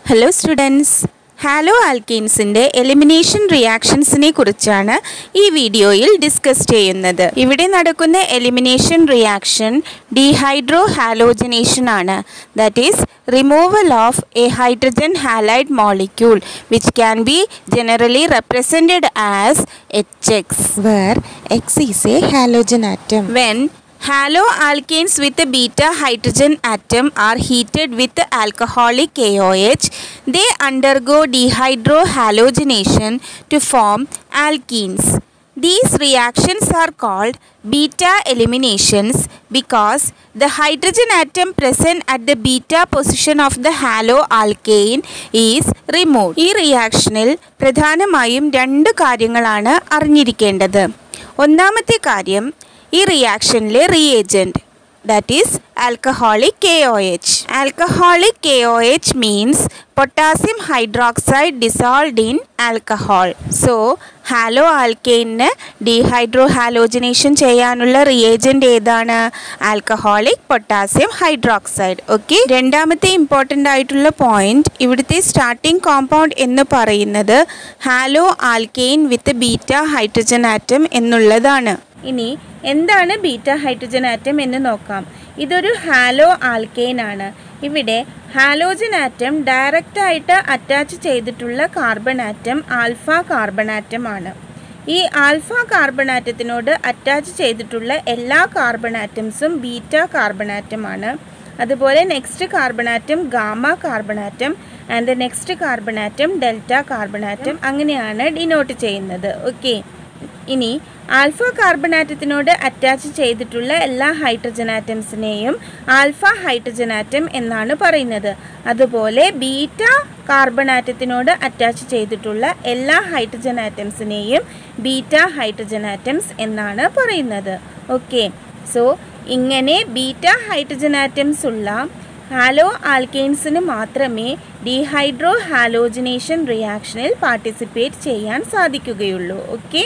Hello students hello ആൽക്കീൻസിൻ്റെ elimination റിയാക്ഷൻസിനെ കുറിച്ചാണ് ഈ വീഡിയോയിൽ ഡിസ്കസ് ചെയ്യുന്നത് ഇവിടെ നടക്കുന്ന എലിമിനേഷൻ റിയാക്ഷൻ ഡീഹൈഡ്രോ ഹാലോജനേഷൻ ആണ് that is removal of a hydrogen halide molecule which can be generally represented as H X where X is a halogen atom. when haloalkanes with a beta hydrogen atom are heated with alcoholic KOH, they undergo dehydrohalogenation to form alkenes. These reactions are called beta eliminations because the hydrogen atom present at the beta position of the haloalkane is removed. ഈ റിയാക്ഷനിൽ പ്രധാനമായും രണ്ട് കാര്യങ്ങളാണ് അറിഞ്ഞിരിക്കേണ്ടത് ഒന്നാമത്തെ കാര്യം ഈ റിയാക്ഷനിലെ reagent that is alcoholic K O H alcoholic K O H means potassium hydroxide dissolved in alcohol so ഹാലോ ആൽക്കെയിന് ഡീഹൈഡ്രോ ഹാലോജനേഷൻ ചെയ്യാനുള്ള റിയേജൻറ്റ് ഏതാണ് ആൽക്കഹോളിക് പൊട്ടാസ്യം ഹൈഡ്രോക്സൈഡ് ഓക്കെ രണ്ടാമത്തെ ഇമ്പോർട്ടൻ്റ് ആയിട്ടുള്ള പോയിന്റ് ഇവിടുത്തെ സ്റ്റാർട്ടിംഗ് കോമ്പൗണ്ട് എന്ന് പറയുന്നത് haloalkane with beta hydrogen atom എന്നുള്ളതാണ് ഇനി എന്താണ് ബീറ്റ ഹൈഡ്രജൻ ആറ്റം എന്ന് നോക്കാം ഇതൊരു ഹാലോ ആൽക്കെയിൻ ആണ് ഇവിടെ ഹാലോജൻ ആറ്റം ഡയറക്റ്റ് ആയിട്ട് അറ്റാച്ച് ചെയ്തിട്ടുള്ള carbon atom alpha carbon atom ആണ് ഈ ആൽഫ കാർബൺ ആറ്റത്തിനോട് അറ്റാച്ച് ചെയ്തിട്ടുള്ള എല്ലാ കാർബൺ ആറ്റംസും ബീറ്റ കാർബൺ ആറ്റം ആണ് അതുപോലെ next carbon atom gamma carbon atom and the next carbon atom delta carbon atom അങ്ങനെയാണ് ഡിനോട്ട് ചെയ്യുന്നത് ഓക്കെ ഇനി ആൽഫ കാർബൺ ആറ്റത്തിനോട് അറ്റാച്ച് ചെയ്തിട്ടുള്ള എല്ലാ ഹൈഡ്രജൻ ആറ്റംസിനെയും ആൽഫ ഹൈഡ്രജൻ ആറ്റം എന്നാണ് പറയുന്നത് അതുപോലെ ബീറ്റ കാർബൺ ആറ്റത്തിനോട് അറ്റാച്ച് ചെയ്തിട്ടുള്ള എല്ലാ ഹൈഡ്രജൻ ആറ്റംസിനെയും ബീറ്റ ഹൈഡ്രജൻ ആറ്റംസ് എന്നാണ് പറയുന്നത് ഓക്കെ സോ ഇങ്ങനെ ബീറ്റ ഹൈഡ്രജൻ ആറ്റംസ് ഉള്ള ഹാലോ ആൽക്കെയിൻസിന് മാത്രമേ ഡീഹൈഡ്രോ ഹാലോജിനേഷൻ റിയാക്ഷനിൽ പാർട്ടിസിപ്പേറ്റ് ചെയ്യാൻ സാധിക്കുകയുള്ളൂ ഓക്കെ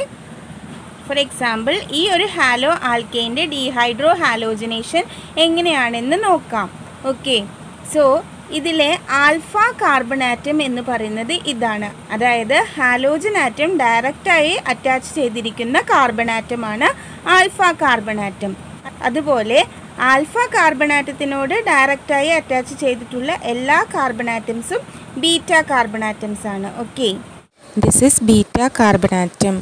ഫോർ എക്സാമ്പിൾ ഈ ഒരു ഹാലോ ആൽക്കെയിൻ്റെ ഡീഹൈഡ്രോ ഹാലോജിനേഷൻ എങ്ങനെയാണെന്ന് നോക്കാം ഓക്കെ സോ ഇതിലെ ആൽഫ കാർബൺ ആറ്റം എന്ന് പറയുന്നത് ഇതാണ് അതായത് ഹാലോജൻ ആറ്റം ഡയറക്റ്റായി അറ്റാച്ച് ചെയ്തിരിക്കുന്ന കാർബൺ ആറ്റമാണ് ആൽഫ കാർബൺ ആറ്റം അതുപോലെ ആൽഫ കാർബൺ ആറ്റത്തിനോട് ഡയറക്റ്റായി അറ്റാച്ച് ചെയ്തിട്ടുള്ള എല്ലാ കാർബൺ ആറ്റംസും ബീറ്റ കാർബൺ ആറ്റംസ് ആണ് okay This is beta carbon atom.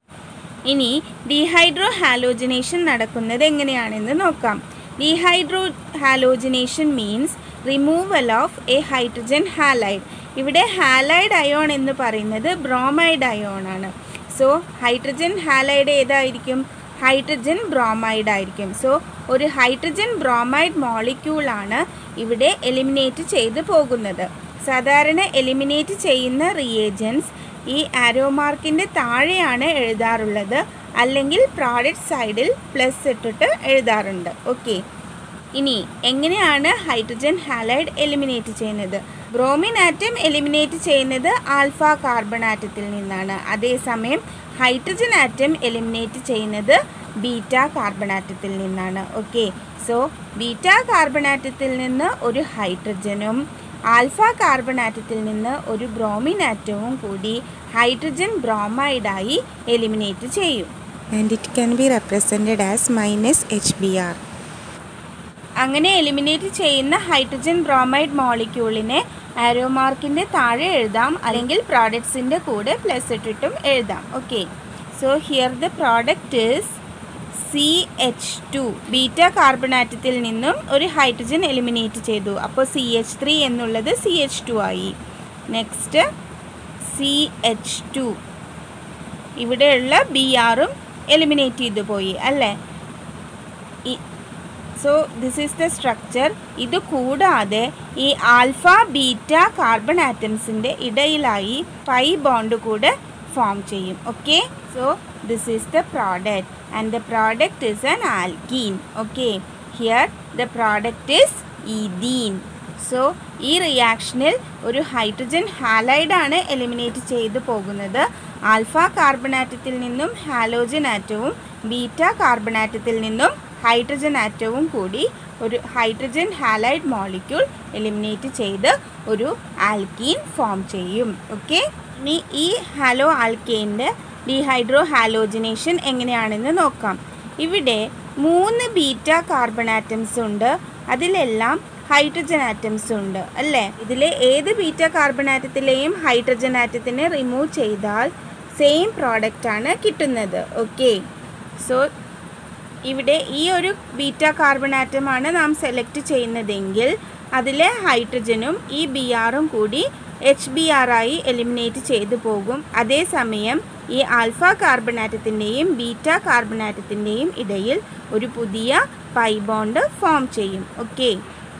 ഇനി ഡീഹൈഡ്രോ ഹാലോജിനേഷൻ നടക്കുന്നത് എങ്ങനെയാണെന്ന് നോക്കാം dehydrohalogenation means removal of a hydrogen halide ഇവിടെ ഹാലൈഡ് അയോൺ എന്ന് പറയുന്നത് ബ്രോമൈഡ് അയോൺ ആണ് സോ ഹൈഡ്രജൻ ഹാലൈഡ് ഏതായിരിക്കും ഹൈഡ്രജൻ ബ്രോമൈഡ് ആയിരിക്കും സോ ഒരു ഹൈഡ്രജൻ ബ്രോമൈഡ് മോളിക്യൂളാണ് ഇവിടെ എലിമിനേറ്റ് ചെയ്തു പോകുന്നത് സാധാരണ എലിമിനേറ്റ് ചെയ്യുന്ന റിയേജൻസ് ഈ ആരോ മാർക്കിൻ്റെ താഴെയാണ് എഴുതാറുള്ളത് അല്ലെങ്കിൽ പ്രോഡക്റ്റ് സൈഡിൽ പ്ലസ് ഇട്ടിട്ട് എഴുതാറുണ്ട് ഓക്കെ ഇനി എങ്ങനെയാണ് ഹൈഡ്രജൻ ഹാലൈഡ് എലിമിനേറ്റ് ചെയ്യുന്നത് ബ്രോമിൻ ആറ്റം എലിമിനേറ്റ് ചെയ്യുന്നത് ആൽഫ കാർബൺ ആറ്റത്തിൽ നിന്നാണ് അതേസമയം ഹൈഡ്രജൻ ആറ്റം എലിമിനേറ്റ് ചെയ്യുന്നത് ബീറ്റ കാർബൺ ആറ്റത്തിൽ നിന്നാണ് ഓക്കെ സോ ബീറ്റ കാർബൺ ആറ്റത്തിൽ നിന്ന് ഒരു ഹൈഡ്രജനും ആൽഫ കാർബൺ ആറ്റത്തിൽ നിന്ന് ഒരു ബ്രോമിൻ ആറ്റവും കൂടി ഹൈഡ്രജൻ ബ്രോമൈഡായി എലിമിനേറ്റ് ചെയ്യും And it can be represented as minus HBr. അങ്ങനെ എലിമിനേറ്റ് ചെയ്യുന്ന ഹൈഡ്രജൻ ബ്രോമൈഡ് മോളിക്യൂളിനെ ആരോ മാർക്കിൻ്റെ താഴെ എഴുതാം അല്ലെങ്കിൽ പ്രോഡക്ട്സിൻ്റെ കൂടെ പ്ലസ് ഇട്ടിട്ടും എഴുതാം okay so here the product is C H two beta കാർബണാറ്റത്തിൽ നിന്നും ഒരു ഹൈഡ്രജൻ എലിമിനേറ്റ് ചെയ്തു അപ്പോൾ സി എച്ച് ത്രീ എന്നുള്ളത് സി എച്ച് ടു ആയി നെക്സ്റ്റ് സി എച്ച് ടു ഇവിടെയുള്ള ബി ആറും എലിമിനേറ്റ് ചെയ്തു പോയി അല്ലേ so this is the structure ഇത് കൂടാതെ ഈ ആൽഫ ബീറ്റ കാർബൺ ആറ്റംസിൻ്റെ ഇടയിലായി പൈ ബോണ്ട് കൂടെ ഫോം ചെയ്യും okay so this is the product and the product is an alkene okay here the product is ethene so ഈ റിയാക്ഷനിൽ ഒരു ഹൈഡ്രജൻ ഹാലൈഡാണ് എലിമിനേറ്റ് ചെയ്തു പോകുന്നത് ആൽഫ കാർബൺ ആറ്റത്തിൽ നിന്നും ഹാലോജൻ ആറ്റവും ബീറ്റ കാർബൺ ആറ്റത്തിൽ നിന്നും ഹൈഡ്രജൻ ആറ്റവും കൂടി ഒരു ഹൈഡ്രജൻ ഹാലൈഡ് മോളിക്യൂൾ എലിമിനേറ്റ് ചെയ്ത് ഒരു ആൽക്കീൻ ഫോം ചെയ്യും ഓക്കെ ഇനി ഈ ഹാലോ ആൽക്കെയിൻ്റെ ഡീഹൈഡ്രോ ഹാലോജിനേഷൻ എങ്ങനെയാണെന്ന് നോക്കാം ഇവിടെ മൂന്ന് ബീറ്റ കാർബൺ ആറ്റംസ് ഉണ്ട് അതിലെല്ലാം ഹൈഡ്രജൻ ആറ്റംസ് ഉണ്ട് അല്ലേ ഇതിലെ ഏത് ബീറ്റ കാർബൺ ആറ്റത്തിലെയും ഹൈഡ്രജൻ ആറ്റത്തിനെ റിമൂവ് ചെയ്താൽ സെയിം പ്രോഡക്റ്റ് ആണ് കിട്ടുന്നത് ഓക്കെ സോ ഇവിടെ ഈ ഒരു ബീറ്റ കാർബൺ ആറ്റമാണ് നാം സെലക്ട് ചെയ്യുന്നതെങ്കിൽ അതിലെ ഹൈഡ്രജനും ഈ ബി ആറും കൂടി എച്ച് ബി ആർ ആയി എലിമിനേറ്റ് ചെയ്തു പോകും അതേസമയം ഈ ആൽഫ കാർബൺ ആറ്റത്തിൻ്റെയും ബീറ്റ കാർബൺ ആറ്റത്തിൻ്റെയും ഇടയിൽ ഒരു പുതിയ പൈ ബോണ്ട് ഫോം ചെയ്യും okay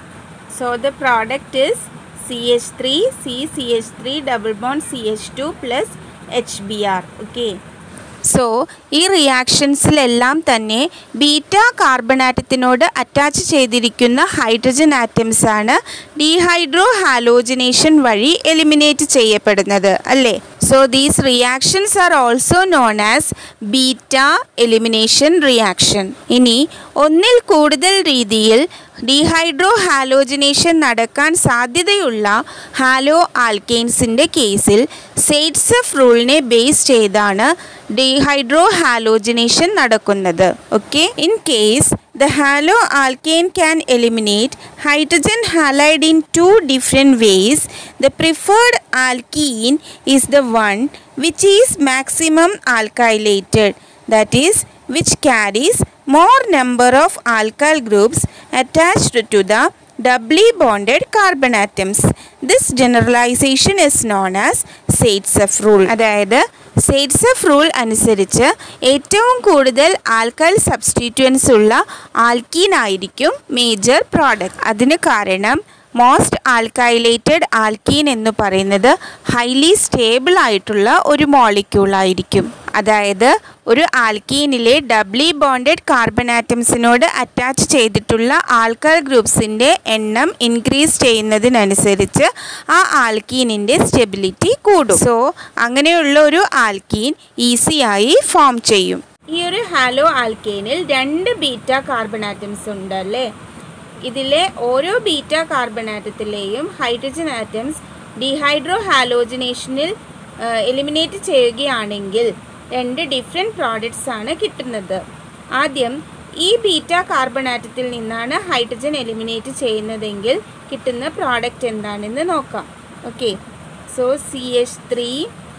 so the product is C H three C C H three double bond C H two plus H B R okay so ഈ റിയാക്ഷൻസിലെല്ലാം തന്നെ ബീറ്റ കാർബൺ ആറ്റത്തിനോട് അറ്റാച്ച് ചെയ്തിരിക്കുന്ന ഹൈഡ്രജൻ ആറ്റംസ് ആണ് dehydrohalogenation വഴി eliminate ചെയ്യപ്പെടുന്നത് അല്ലേ so these reactions are also known as beta elimination reaction ഇനി ഒന്നിൽ കൂടുതൽ രീതിയിൽ ഡീഹൈഡ്രോ ഹാലോജിനേഷൻ നടക്കാൻ സാധ്യതയുള്ള ഹാലോ ആൽക്കെയിൻസിൻ്റെ കേസിൽ സെയ്റ്റ്സഫ് റൂളിനെ ബേസ് ചെയ്താണ് ഡീഹൈഡ്രോ ഹാലോജിനേഷൻ നടക്കുന്നത് okay in case the halo alkane can eliminate hydrogen halide in two different ways. The preferred alkene is the one which is maximum alkylated, that is, which carries more number of alkyl groups attached to the doubly bonded carbon atoms. This generalization is known as Seitzeff rule. അതായത് സെയ്റ്റ്സഫ് rule അനുസരിച്ച് ഏറ്റവും കൂടുതൽ ആൽക്കൽ സബ്സ്റ്റിറ്റ്യുവൻസ് ഉള്ള alkene ആയിരിക്കും major product അതിന് കാരണം most alkylated alkene എന്ന് പറയുന്നത് ഹൈലി സ്റ്റേബിൾ ആയിട്ടുള്ള ഒരു മോളിക്യൂൾ ആയിരിക്കും അതായത് ഒരു ആൽക്കീനിലെ ഡബ്ലി ബോണ്ടഡ് കാർബൺ ആറ്റംസിനോട് അറ്റാച്ച് ചെയ്തിട്ടുള്ള ആൽക്കൽ ഗ്രൂപ്പ്സിൻ്റെ എണ്ണം ഇൻക്രീസ് ചെയ്യുന്നതിനനുസരിച്ച് ആ ആൽക്കീനിൻ്റെ സ്റ്റെബിലിറ്റി കൂടും സോ അങ്ങനെയുള്ള ഒരു ആൽക്കീൻ ഈസിയായി ഫോം ചെയ്യും ഈ ഒരു ഹാലോ ആൽക്കേനിൽ രണ്ട് ബീറ്റ കാർബൺ ആറ്റംസ് ഉണ്ട് അല്ലേ ഇതിലെ ഓരോ ബീറ്റ കാർബൺ ആറ്റത്തിലെയും ഹൈഡ്രജൻ ആറ്റംസ് ഡീഹൈഡ്രോ ഹാലോജിനേഷനിൽ എലിമിനേറ്റ് ചെയ്യുകയാണെങ്കിൽ രണ്ട് ഡിഫറെൻറ്റ് പ്രോഡക്റ്റ്സ് ആണ് കിട്ടുന്നത് ആദ്യം ഈ ബീറ്റ കാർബൺ ആറ്റത്തിൽ നിന്നാണ് ഹൈഡ്രജൻ എലിമിനേറ്റ് ചെയ്യുന്നതെങ്കിൽ കിട്ടുന്ന പ്രോഡക്റ്റ് എന്താണെന്ന് നോക്കാം okay so C H three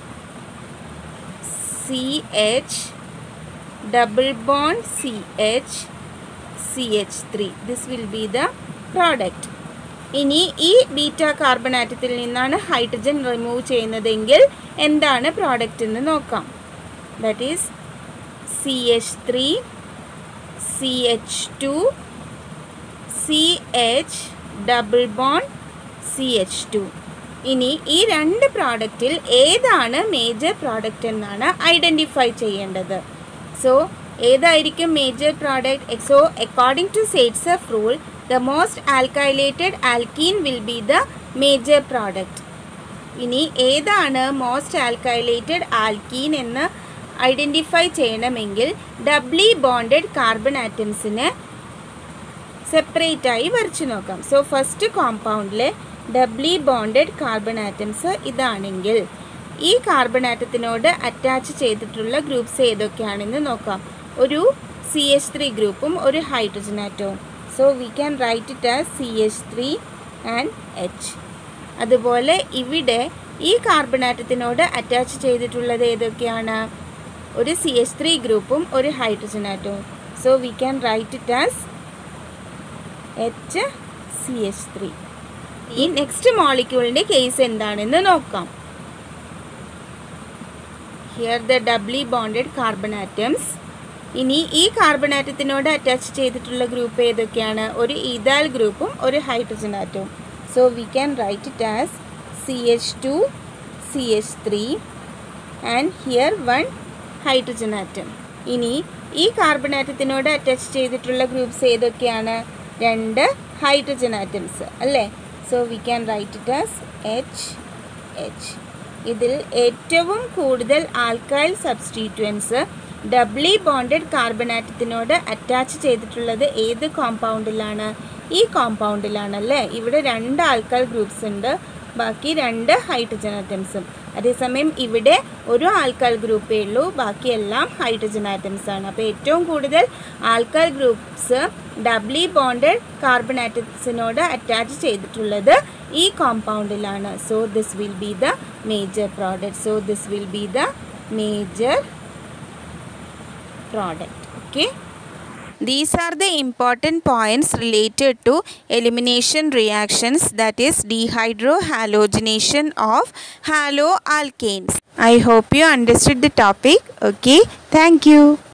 C H double bond C H C H three this will be the product ഇനി ഈ ബീറ്റ കാർബൺ ആറ്റത്തിൽ നിന്നാണ് ഹൈഡ്രജൻ റിമൂവ് ചെയ്യുന്നതെങ്കിൽ എന്താണ് പ്രോഡക്റ്റ് എന്ന് നോക്കാം that is C H three C H two C H double bond C H two ഇനി ഈ രണ്ട് പ്രോഡക്റ്റിൽ ഏതാണ് മേജർ പ്രോഡക്റ്റ് എന്നാണ് ഐഡൻറ്റിഫൈ ചെയ്യേണ്ടത് സോ ഏതായിരിക്കും major product so according to Saytzeff rule the most alkylated alkene will be the major product ഇനി ഏതാണ് മോസ്റ്റ് ആൽക്കൈലേറ്റഡ് ആൽക്കീൻ എന്ന് ഐഡൻറ്റിഫൈ ചെയ്യണമെങ്കിൽ doubly bonded carbon atoms separate ആയി വരച്ചു നോക്കാം സോ ഫസ്റ്റ് കോമ്പൗണ്ടിലെ ഡബ്ലി ബോണ്ടഡ് കാർബൺ ആറ്റംസ് ഇതാണെങ്കിൽ ഈ കാർബൺ ആറ്റത്തിനോട് അറ്റാച്ച് ചെയ്തിട്ടുള്ള ഗ്രൂപ്പ്സ് ഏതൊക്കെയാണെന്ന് നോക്കാം ഒരു സി എച്ച് ത്രീ ഗ്രൂപ്പും ഒരു ഹൈഡ്രജൻ ആറ്റവും so we can write it as C H three and H അതുപോലെ ഇവിടെ ഈ കാർബൺ ആറ്റത്തിനോട് അറ്റാച്ച് ചെയ്തിട്ടുള്ളത് ഏതൊക്കെയാണ് ഒരു സി എച്ച് ത്രീ ഗ്രൂപ്പും ഒരു ഹൈഡ്രജൻ ആറ്റവും so we can write it as H C H three ഈ നെക്സ്റ്റ് മോളിക്യൂളിൻ്റെ കേസ് എന്താണെന്ന് നോക്കാം here the doubly bonded carbon atoms ഇനി ഈ കാർബൺ ആറ്റത്തിനോട് അറ്റാച്ച് ചെയ്തിട്ടുള്ള ഗ്രൂപ്പ് ഏതൊക്കെയാണ് ഒരു ഈതാൽ ഗ്രൂപ്പും ഒരു ഹൈഡ്രജൻ ആറ്റവും so we can write it as C H two C H three and here one hydrogen atom ഇനി ഈ കാർബൺ ആറ്റത്തിനോട് അറ്റാച്ച് ചെയ്തിട്ടുള്ള ഗ്രൂപ്പ്സ് ഏതൊക്കെയാണ് രണ്ട് ഹൈഡ്രജൻ ആറ്റംസ് അല്ലേ so we can write it as H H ഇതിൽ ഏറ്റവും കൂടുതൽ alkyl substituents doubly bonded carbon ആറ്റത്തിനോട് അറ്റാച്ച് ചെയ്തിട്ടുള്ളത് ഏത് കോമ്പൗണ്ടിലാണ് ഈ കോമ്പൗണ്ടിലാണല്ലേ ഇവിടെ രണ്ട് ആൽക്കൽ ഗ്രൂപ്പ്സ് ഉണ്ട് ബാക്കി രണ്ട് ഹൈഡ്രജൻ ആറ്റംസും അതേസമയം ഇവിടെ ഒരു ആൽക്കൽ ഗ്രൂപ്പേ ഉള്ളൂ ബാക്കിയെല്ലാം ഹൈഡ്രജൻ ആറ്റംസ് ആണ് അപ്പോൾ ഏറ്റവും കൂടുതൽ alkyl groups doubly bonded carbon ആറ്റംസിനോട് അറ്റാച്ച് ചെയ്തിട്ടുള്ളത് ഈ കോമ്പൗണ്ടിലാണ് so this will be the major product so this will be the major product okay These are the important points related to elimination reactions that is dehydrohalogenation of haloalkanes. I hope you understood the topic. Okay, thank you.